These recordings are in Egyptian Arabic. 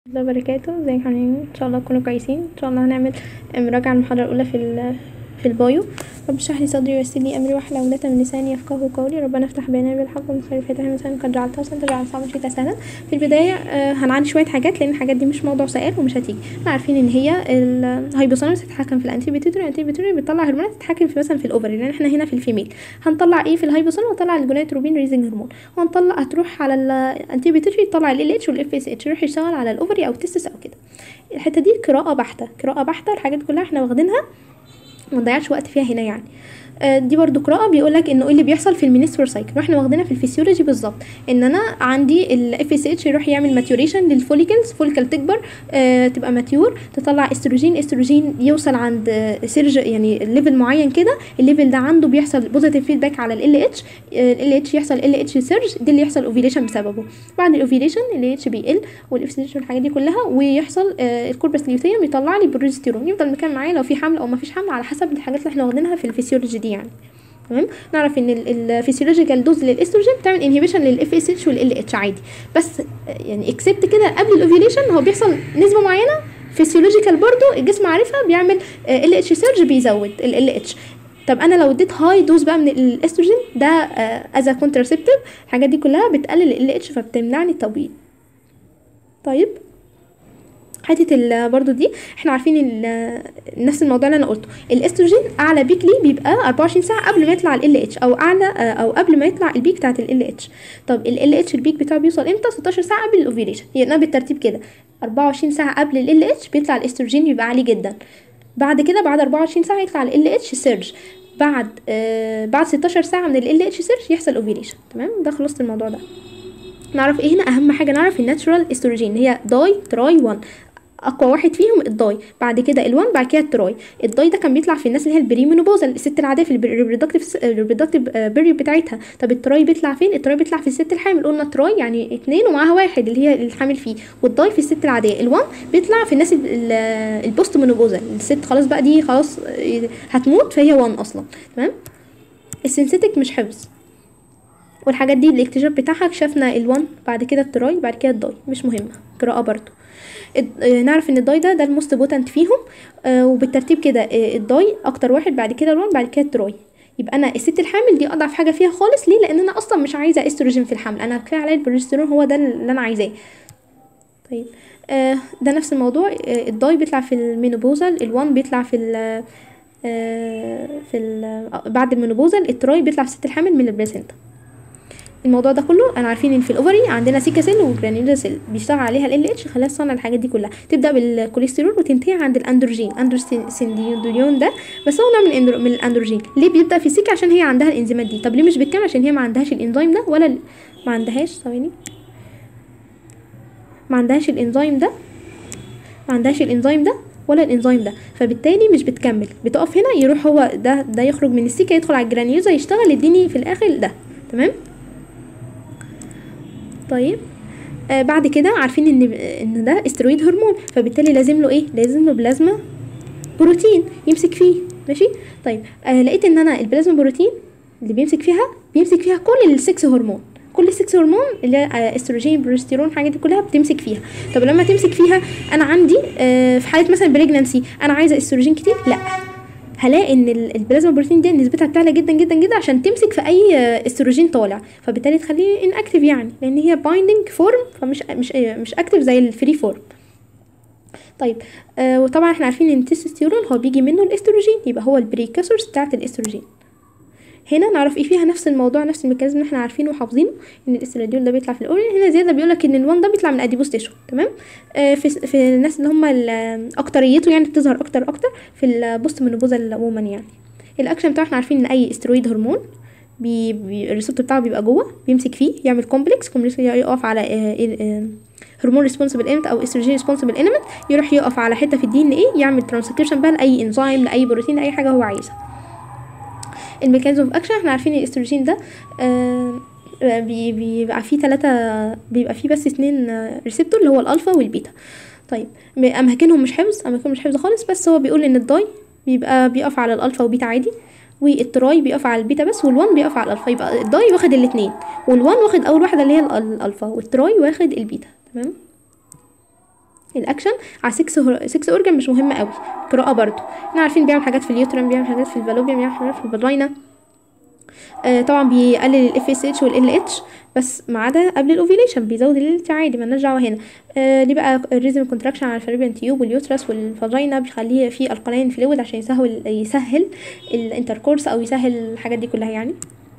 الله وبركاته ازيك عاملين ان شاء الله تكونوا كويسين ان شاء الله هنعمل مراجعة المحاضرة الأولى في ال في البايو رب اشرح لي صدري ويسر لي أمري واحلل عقدة من لساني يفقهوا قولي ربنا افتح بيننا بالحق ومن خير فتح مثلا قد جعلتها سنة جعل صعب شيء سهلا في البداية آه، هنعدي شوية حاجات لأن الحاجات دي مش موضوع سؤال ومش هتيجي احنا عارفين ان هي الهايبوثالاموس تتحكم في الانتي بيتوتري الانتي بيتوتري بتطلع هرمونات تتحكم في مثلا في الاوفري لان احنا هنا في الفيميل هنطلع ايه في الهايبوثالاموس هنطلع الجونيتروبين ريزنج هرمون وهنطلع هتروح على الانتي بيتوتري تطلع ال اتش والاف اس اتش يروح يشتغل على الاوفري او التستس او كده الحته دي قراءه بحته قراءه بحته الحاجات دي كلها احنا واخدينها ما نضيعش وقت فيها هنا يعني آه، دي برضو قراءة بيقول لك انه ايه اللي بيحصل في المينسترال سايكل واحنا واخدينها في الفسيولوجي بالظبط ان انا عندي الاف اس اتش يروح يعمل ماتيوريشن للفوليكلز فوليكل تكبر آه تبقى ماتيور تطلع استروجين استروجين يوصل عند آه سيرج يعني ليفل معين كده الليفل ده عنده بيحصل بوزيتيف فيدباك على ال اتش ال اتش يحصل ال اتش سيرج دي اللي يحصل اوفيليشن بسببه بعد الاوفيليشن ال اتش بيقل والاف اس اتش والحاجات دي كلها ويحصل آه الكوربس ليوتيوم يطلع لي بروجستيرون يفضل مكان معايا لو في حمل او ما فيش حمل على حسب الحاجات اللي احنا واخدينها في الفسيولوجي دي يعني تمام نعرف ان الفسيولوجيكال دوز للاستروجين بتعمل انهبيشن للاف اس اتش والال اتش عادي بس يعني اكسبت كده قبل الاوفيوليشن هو بيحصل نسبه معينه فسيولوجيكال برضو الجسم عارفها بيعمل ال اتش سيرج بيزود ال اتش طب انا لو اديت هاي دوز بقى من الاستروجين ده از كونتراسبتيف الحاجات دي كلها بتقلل ال اتش فبتمنعني التبويض طيب حته ال- برضو دي احنا عارفين ال- نفس الموضوع اللي انا قلته الاستروجين اعلى بيك ليه بيبقى 24 ساعه قبل ما يطلع ال اتش او اعلى آه، او قبل ما يطلع البيك بتاعت ال اتش طب ال اتش البيك بتاعه بيوصل امتى 16 ساعه قبل الاوفيليشن يعني بالترتيب كده 24 ساعه قبل ال اتش بيطلع الاستروجين بيبقى عالي جدا بعد كده بعد 24 ساعه يطلع ال اتش سيرج بعد آه بعد 16 ساعه من ال اتش سيرج يحصل اوفيليشن تمام ده خلصت الموضوع ده نعرف ايه هنا اهم حاجه نعرف الناتشورال استروجين هي داي تراي 1 اقوى واحد فيهم الداي بعد كده ال1 بعد كده التراي الداي ده كان بيطلع في الناس اللي هي البريمينوبوزا الست العاديه في الريبرودكتيف الريبرودكتيف بيريود بتاعتها طب التراي بيطلع فين التراي بيطلع في الست الحامل قلنا التراي يعني اتنين ومعاها واحد اللي هي الحامل فيه والداي في الست العاديه ال1 بيطلع في الناس ال- ال- البوست مينوبوزا الست خلاص بقى دي خلاص آه، هتموت فهي 1 اصلا تمام السنسيتك مش حفظ والحاجات دي الاكتشاف بتاعها اكتشفنا ال1 بعد كده التراي بعد كده الداي مش مهمه قراءه برضو الد- آه، نعرف ان الداي ده ده الموست بوتنت فيهم آه، وبالترتيب كده آه، الداي اكتر واحد بعد كده الوان بعد كده التراي يبقى انا الست الحامل دي اضعف حاجه فيها خالص ليه لان انا اصلا مش عايزه استروجين في الحمل انا كفايه عليا البروجستيرون هو ده اللي انا عايزاه طيب آه ده نفس الموضوع آه الداي بيطلع في المينوبوزال الوان بيطلع في ال آه في ال بعد المينوبوزال التراي بيطلع في الست الحامل من البلاسينتا الموضوع ده كله انا عارفين ان في الاوفري عندنا سيكا سيل وجرانيولا سيل بيشتغل عليها ال اتش خلاها تصنع الحاجات دي كلها تبدا بالكوليسترول وتنتهي عند الاندروجين اندروسينديون ده بس هو نوع من الأندرو- من الاندروجين ليه بيبدا في السيكا عشان هي عندها الانزيمات دي طب ليه مش بالكامل عشان هي ما عندهاش الانزيم ده ولا ال- ما عندهاش ثواني ما عندهاش الانزيم ده ما عندهاش الانزيم ده ولا الانزيم ده فبالتالي مش بتكمل بتقف هنا يروح هو ده ده يخرج من السيكا يدخل على الجرانيوزا يشتغل يديني في الاخر ده تمام طيب آه بعد كده عارفين ان ان ده استرويد هرمون فبالتالي لازم له ايه لازم له بلازما بروتين يمسك فيه ماشي طيب آه لقيت ان انا البلازما بروتين اللي بيمسك فيها بيمسك فيها كل السكس هرمون كل السكس هرمون اللي هي آه، استروجين بروستيرون الحاجات دي كلها بتمسك فيها طب لما تمسك فيها انا عندي آه في حاله مثلا بريجنانسي انا عايزه استروجين كتير لا هلاقي ان ال- البلازما بروتين دي نسبتها بتعلى جدا جدا جدا عشان تمسك في اي آه، استروجين طالع فبالتالي تخليه ان اكتف يعني لان هي بايندنج فورم فمش مش آه، مش اكتف زي الفري فورم طيب آه وطبعا احنا عارفين ان التستوستيرون هو بيجي منه الاستروجين يبقى هو البريكاسورس بتاعت الاستروجين هنا نعرف ايه فيها نفس الموضوع نفس الميكانيزم اللي احنا عارفينه وحافظينه ان الاستراديول ده بيطلع في الاورين هنا زياده بيقول لك ان الوان ده بيطلع من اديبوس تيشو تمام آه في في الناس اللي هم ال- اكتريته يعني بتظهر اكتر اكتر في البوست منوبوزال عموما يعني الاكشن بتاعه احنا عارفين ان اي استرويد هرمون بي بي الريسبتور بتاعه بيبقى جوه بيمسك فيه يعمل كومبلكس كومبلكس يقف على آه، ال- آه، هرمون ريسبونسبل انت او استروجين ريسبونسبل انيمنت يروح يقف على حته في الدي ان ايه يعمل ترانسكريبشن بقى لاي انزيم لاي بروتين لاي حاجه هو عايزها الميكانيزم اوف اكشن احنا عارفين الاستروجين ده آه بي- بيبقى فيه ثلاثة بيبقى فيه بس اتنين ريسبتور اللي هو الالفا والبيتا طيب م- اماكنهم مش حفظ اماكنهم مش حفظ خالص بس هو بيقول ان الداي بيبقى بيقف على الالفا وبيتا عادي والتراي بيقف على البيتا بس والوان بيقف على الالفا يبقى الداي واخد الاتنين والوان واخد اول واحده اللي هي ال- الالفا والتراي واخد البيتا تمام الاكشن على 6 6 اورجان مش مهمه قوي قراءه برضو احنا عارفين بيعمل حاجات في اليوترم بيعمل حاجات في الفالوبيا بيعمل حاجات في الفاجينا آه طبعا بيقلل الاف اس اتش والال اتش بس ما عدا قبل الاوفيليشن بيزود ال اتش عادي مالناش دعوه هنا آه ليه بقى الريزم كونتراكشن على الفالوبيان تيوب واليوترس والفاجينا بيخليه في القلاين فلويد عشان يسهل يسهل الانتركورس او يسهل الحاجات دي كلها يعني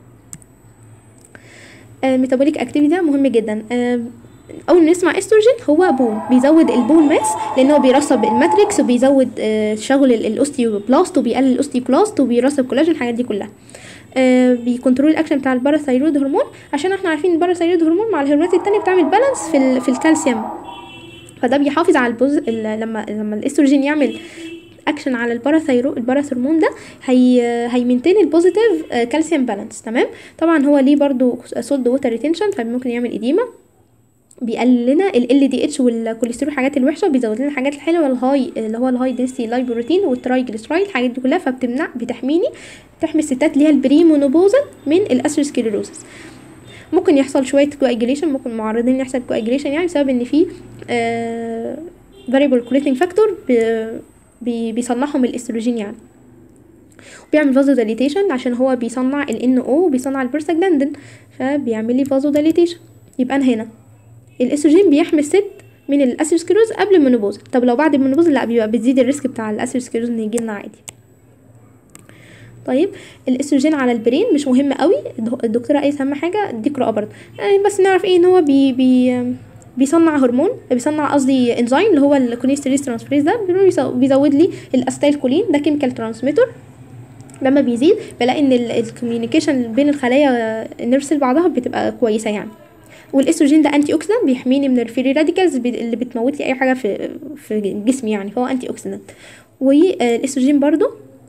الميتابوليك اكتيفيتي ده مهم جدا آه اول ما نسمع استروجين هو بون بيزود البون ماس لان هو بيرسب الماتريكس وبيزود آه شغل الاوستيوبلاست وبيقلل الاوستيوكلاست وبيرسب كولاجين الحاجات دي كلها آه بيكنترول الاكشن بتاع الباراثايرويد هرمون عشان احنا عارفين الباراثايرويد هرمون مع الهرمونات التانية بتعمل بالانس في ال في الكالسيوم فده بيحافظ على البوز لما لما الاستروجين يعمل اكشن على الباراثايرو الباراثرمون ده هي هيمنتين البوزيتيف كالسيوم بالانس تمام طبعا هو ليه برضو سولد ووتر ريتنشن فممكن يعمل اديمه بيقلل لنا ال دي اتش والكوليسترول الحاجات الوحشه وبيزود لنا الحاجات الحلوه الهاي اللي هو الهاي دنسيتي لايبروتين والترايجليسرايد الحاجات دي كلها فبتمنع بتحميني بتحمي الستات اللي هي البريمونوبوزل من الاسيروسكليروسس ممكن يحصل شويه كواجيليشن ممكن معرضين يحصل كواجيليشن يعني بسبب ان في فاريبل كوليتنج فاكتور بي بيصنعهم الاستروجين يعني بيعمل فازو داليتيشن عشان هو بيصنع ال NO وبيصنع البروستاجلاندين فبيعمل لي فازو داليتيشن يبقى انا هنا الاستروجين بيحمي الست من الاسيروسكليروز قبل المينوبوز طب لو بعد المينوبوز لا بيبقى بتزيد الريسك بتاع الاسيروسكليروز ان يجيلنا عادي طيب الاستروجين على البرين مش مهم قوي الدكتوره قالت اهم حاجه دي قراءه برضه يعني بس نعرف ايه ان هو بي بي بيصنع هرمون بيصنع قصدي انزيم اللي هو الكونيستريز ترانسفيريز ده بيزود لي الاستايل كولين ده كيميكال ترانسميتر لما بيزيد بلاقي ان الكوميونيكيشن بين الخلايا نرسل بعضها بتبقى كويسه يعني والاستروجين ده انتي اوكسيدانت بيحميني من الفري راديكالز اللي بتموت لي اي حاجه في في جسمي يعني فهو انتي اوكسيدانت والاستروجين برضو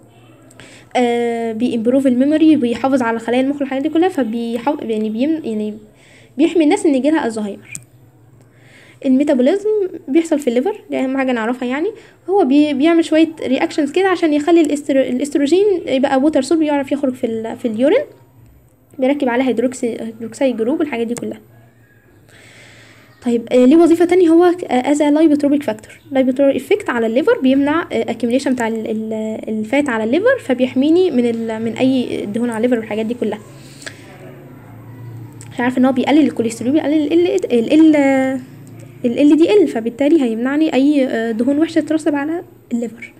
آه بيمبروف الميموري بيحافظ على خلايا المخ والحاجات دي كلها فبيحافظ يعني بيم يعني بيحمي الناس ان يجيلها الزهايمر الميتابوليزم بيحصل في الليفر دي اهم حاجه نعرفها يعني هو بي بيعمل شويه رياكشنز كده عشان يخلي الاسترو الاستروجين يبقى ووتر سول بيعرف يخرج في ال في اليورين بيركب عليها هيدروكسي هيدروكسيد جروب والحاجات دي كلها طيب آه ليه وظيفه تانية هو از لايبوتروبيك فاكتور لايبوتروبيك افكت على الليفر بيمنع اكيميليشن بتاع ال ال الفات على الليفر فبيحميني من ال من اي دهون على الليفر والحاجات دي كلها عارف ان هو بيقلل الكوليسترول بيقلل ال ال ال ال دي ال فبالتالي هيمنعني اي دهون وحشه تترسب على الليفر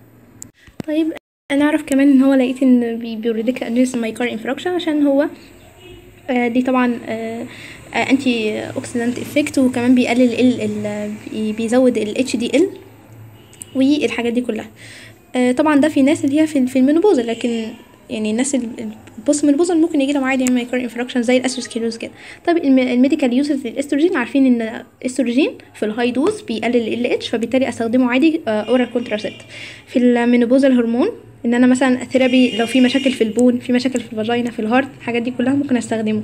طيب انا اعرف كمان ان هو لقيت ان بيوريدك ادريس مايكار انفراكشن عشان هو آه دي طبعا آه انتي اوكسيدانت افكت وكمان بيقلل ال ال بيزود ال اتش دي ال والحاجات دي كلها آه طبعا ده في ناس اللي هي في, في المينوبوز لكن يعني الناس البوست مينوبوز ممكن يجي لهم عادي يعني مايكرو انفراكشن زي الاسوسكيروز كده طب الميديكال يوسز للاستروجين عارفين ان الاستروجين في الهاي دوز بيقلل ال اتش فبالتالي استخدمه عادي اورال كونتراسيت في المينوبوز الهرمون ان انا مثلا ثيرابي لو في مشاكل في البون في مشاكل في الفاجينا في الهارت الحاجات دي كلها ممكن استخدمه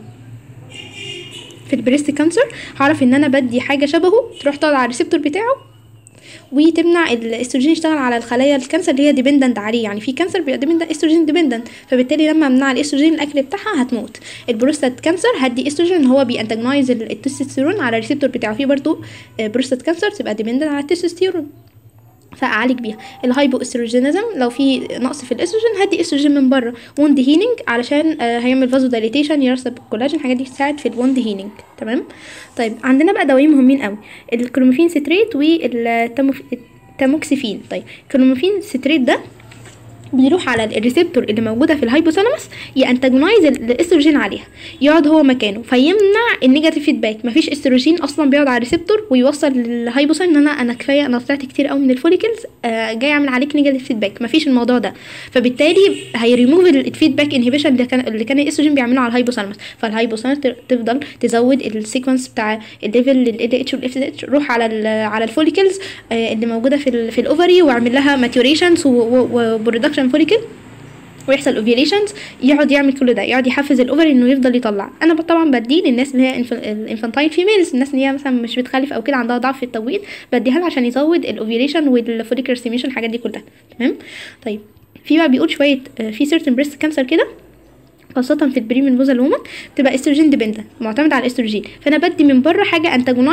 في البريست كانسر هعرف ان انا بدي حاجه شبهه تروح تقعد على الريسبتور بتاعه وتمنع الاستروجين يشتغل على الخلايا الكانسر اللي هي ديبندنت عليه يعني في كانسر بيبقى ديبندنت استروجين ديبندنت فبالتالي لما امنع الاستروجين الاكل بتاعها هتموت البروستات كانسر هدي استروجين هو بيانتجنايز التستوستيرون على الريسبتور بتاعه في برضو بروستات كانسر تبقى ديبندنت على التستوستيرون فاعالج بيها الهايبو استروجينيزم لو في نقص في الاستروجين هدي استروجين من بره ووند هيلينج علشان آه هيعمل فازو دايليتيشن يرسب الكولاجين الحاجات دي تساعد في الوند هيلينج تمام طيب عندنا بقى دوايين مهمين قوي الكروموفين ستريت والتاموكسيفين طيب الكروموفين ستريت ده بيروح على الريسبتور اللي موجوده في الهايبوثالاموس يانتاجونايز الاستروجين عليها يقعد هو مكانه فيمنع النيجاتيف فيدباك مفيش استروجين اصلا بيقعد على الريسبتور ويوصل للهايبوثالاموس ان انا انا كفايه انا طلعت كتير قوي من الفوليكلز آه جاي اعمل عليك نيجاتيف فيدباك مفيش الموضوع ده فبالتالي هيريموف الفيدباك انهبيشن اللي كان اللي كان الاستروجين بيعمله على الهايبوثالاموس فالهايبوثالاموس تفضل تزود السيكونس بتاع الليفل لل اتش والاف اتش روح على على الفوليكلز آه اللي موجوده في ال في الاوفري واعمل لها ماتوريشنز وبرودكشن فوليكل ويحصل اوفيوليشنز يقعد يعمل كل ده يقعد يحفز الاوفر انه يفضل يطلع انا طبعا بديه للناس اللي هي الانفانتايل فيميلز الناس اللي هي مثلا مش بتخلف او كده عندها ضعف في التبويض بديها لها عشان يزود الاوفيوليشن والفوليكر ستيميشن الحاجات دي كلها تمام طيب في بقى بيقول شويه في سيرتن بريست كانسر كده خاصة في البريمنبوزال وومن بتبقى استروجين ديبندنت معتمد على الاستروجين فانا بدي من بره حاجة انتاجونايز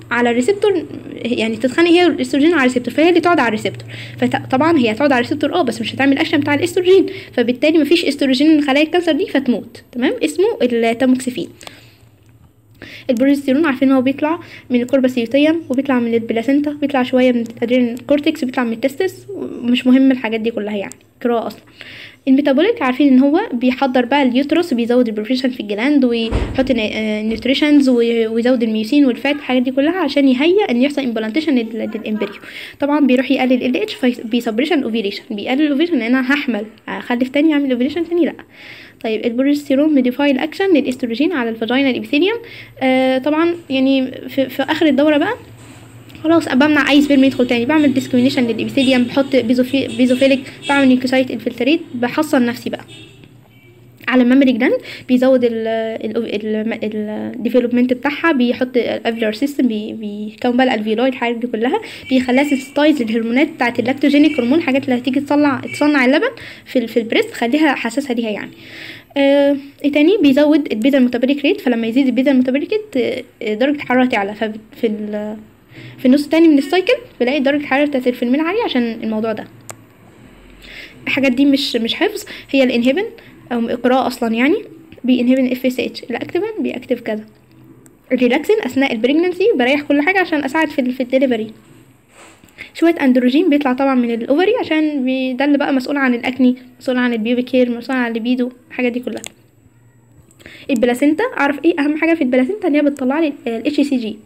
على الريسبتور يعني تتخانق هي والاستروجين على الريسبتور فهي اللي تقعد على الريسبتور فطبعا هي هتقعد على الريسبتور اه بس مش هتعمل الاكشن بتاع الاستروجين فبالتالي مفيش استروجين من خلايا الكانسر دي فتموت تمام اسمه التاموكسيفين البروجستيرون عارفين هو بيطلع من الكوربس ليوتيوم وبيطلع من البلاسينتا بيطلع شويه من الادرينال كورتكس بيطلع من التستس مش مهم الحاجات دي كلها يعني قراءه اصلا الميتابوليك عارفين ان هو بيحضر بقى اليوترس وبيزود البروفيشن في الجلاند ويحط نيوتريشنز ويزود الميوسين والفات الحاجات دي كلها عشان يهيئ ان يحصل امبلانتيشن للامبريو طبعا بيروح يقلل ال اتش بيسبريشن اوفيليشن بيقلل الاوفيليشن لان انا هحمل اخلف تاني اعمل اوفيليشن تاني لا طيب البروجستيرون موديفاي الاكشن للاستروجين على الفاجينا الابيثيليوم آه طبعا يعني في, في اخر الدوره بقى خلاص بمنع اي سبيرم يدخل تاني بعمل ديسكريميشن للابيثيليوم بحط بيزوفي بيزوفيليك بعمل نيوكوسايت انفلتريت بحصن نفسي بقى على الميموري جلاند بيزود الديفلوبمنت بتاعها بيحط الافيلر سيستم بي بيكون بقى الالفيولاي الحاجات دي كلها بيخليها سنسيتايز للهرمونات بتاعت اللاكتوجينيك هرمون الحاجات اللي هتيجي تصنع تصنع اللبن في في البريست تخليها حساسه ليها يعني آه ايه تاني بيزود البيتا الميتابوليك ريت فلما يزيد البيتا الميتابوليك ريت آه درجه الحراره تعلى ففي في النص التاني من السايكل بلاقي درجه الحراره بتاعت الفيلمين عاليه عشان الموضوع ده الحاجات دي مش مش حفظ هي الانهبن او قراءه اصلا يعني بينهبن اف اس اتش الاكتيفن بيأكتف كذا الريلاكسين اثناء البريجننسي بريح كل حاجه عشان اساعد في في الدليفري شويه اندروجين بيطلع طبعا من الاوفري عشان ده اللي بقى مسؤول عن الاكني مسؤول عن البيوبيك هير مسؤول عن الليبيدو الحاجات دي كلها البلاسينتا اعرف ايه اهم حاجه في البلاسينتا ان هي بتطلع لي الاتش سي جي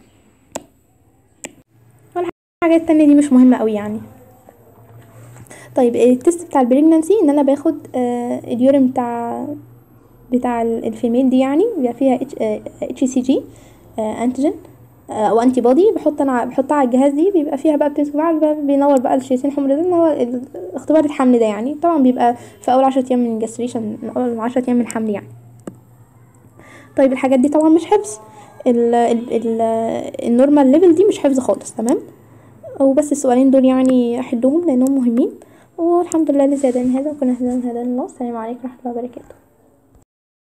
الحاجات التانية دي مش مهمة قوي يعني طيب التست بتاع البريجنانسي ان انا باخد آه اليورين بتاع بتاع الفيميل دي يعني بيبقى فيها اتش سي جي انتيجين او انتي بودي بحط انا بحطها على الجهاز دي بيبقى فيها بقى بتمسك بقى بينور بقى الشيتين الحمر ده ان هو اختبار الحمل ده يعني طبعا بيبقى في اول عشرة ايام من الجستريشن من اول عشرة ايام من الحمل يعني طيب الحاجات دي طبعا مش حفظ النورمال ليفل دي مش حفظ خالص تمام وبس السؤالين دول يعني احلهم لانهم مهمين والحمد لله لزيادة من هذا وكنا هذا الله السلام عليكم ورحمة الله وبركاته